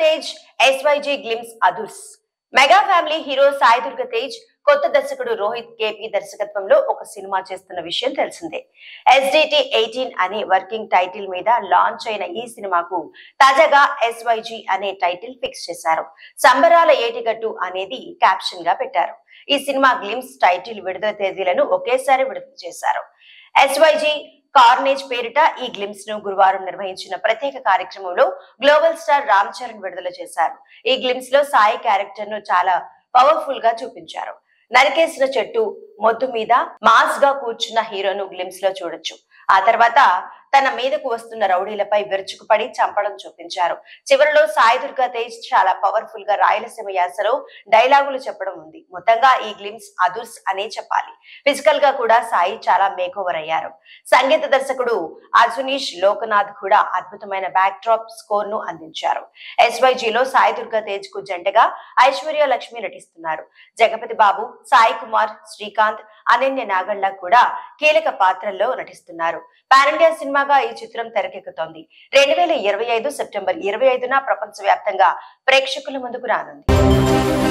Tej SYG glimpse అదుర్స్ mega family hero Sai Durga Tej కొత్త దర్శకుడు రోహిత్ కేపీ దర్శకత్వంలో ఒక సినిమా చేస్తున్న విషయం తెలిసిందే ఎస్డిటి ఎయిటీన్ అనే వర్కింగ్ టైటిల్ మీద లాంచ్ అయిన ఈ సినిమాకు తాజాగా ఎస్వైజీ అనే టైటిల్ ఫిక్స్ చేశారు సంబరాల ఏటిగట్టు అనేది క్యాప్షన్ గా పెట్టారు ఈ సినిమా గ్లిమ్స్ టైటిల్ విడుదల తేదీలను ఒకేసారి విడుదల చేశారు ఎస్వైజీ కార్నేజ్ పేరిట ఈ గ్లిమ్స్ ను గురువారం నిర్వహించిన ప్రత్యేక కార్యక్రమంలో గ్లోబల్ స్టార్ రామ్ చరణ్ విడుదల చేశారు ఈ గ్లిమ్స్ లో సాయి క్యారెక్టర్ ను చాలా పవర్ఫుల్ గా చూపించారు నరికేసిన చెట్టు మొద్దు మీద మాస్ గా కూర్చున్న హీరోను గ్లిమ్స్ లో చూడొచ్చు ఆ తర్వాత తన మీదకు వస్తున్న రౌడీలపై విరుచుకుపడి చంపడం చూపించారు చివరిలో సాయి దుర్గా తేజ్ చాలా పవర్ఫుల్ గా రాయలసీమ యాసలో డైలాగులు చెప్పడం ఉంది మొత్తంగా ఈ గ్లిమ్స్ అదుర్స్ అనే చెప్పాలి ఫిజికల్ గా కూడా సాయి చాలా మేకోవర్ అయ్యారు సంగీత దర్శకుడు అజునీష్ లోకనాథ్ కూడా అద్భుతమైన బ్యాక్ డ్రాప్ స్కోర్ ను అందించారు ఎస్వైజీ లో సాయి దుర్గా తేజ్ కు జంటగా ఐశ్వర్య లక్ష్మి నటిస్తున్నారు జగపతి బాబు సాయి కుమార్ శ్రీకాంత్ అనన్య నాగళ్ళ కూడా కీలక పాత్రల్లో నటిస్తున్నారు పాన్ ఇండియా సినిమాగా ఈ చిత్రం తెరకెక్కుతోంది రెండు వేల ఇరవై ఐదు సెప్టెంబర్ ఇరవై ఐదున ప్రపంచవ్యాప్తంగా ప్రేక్షకుల ముందుకు రానుంది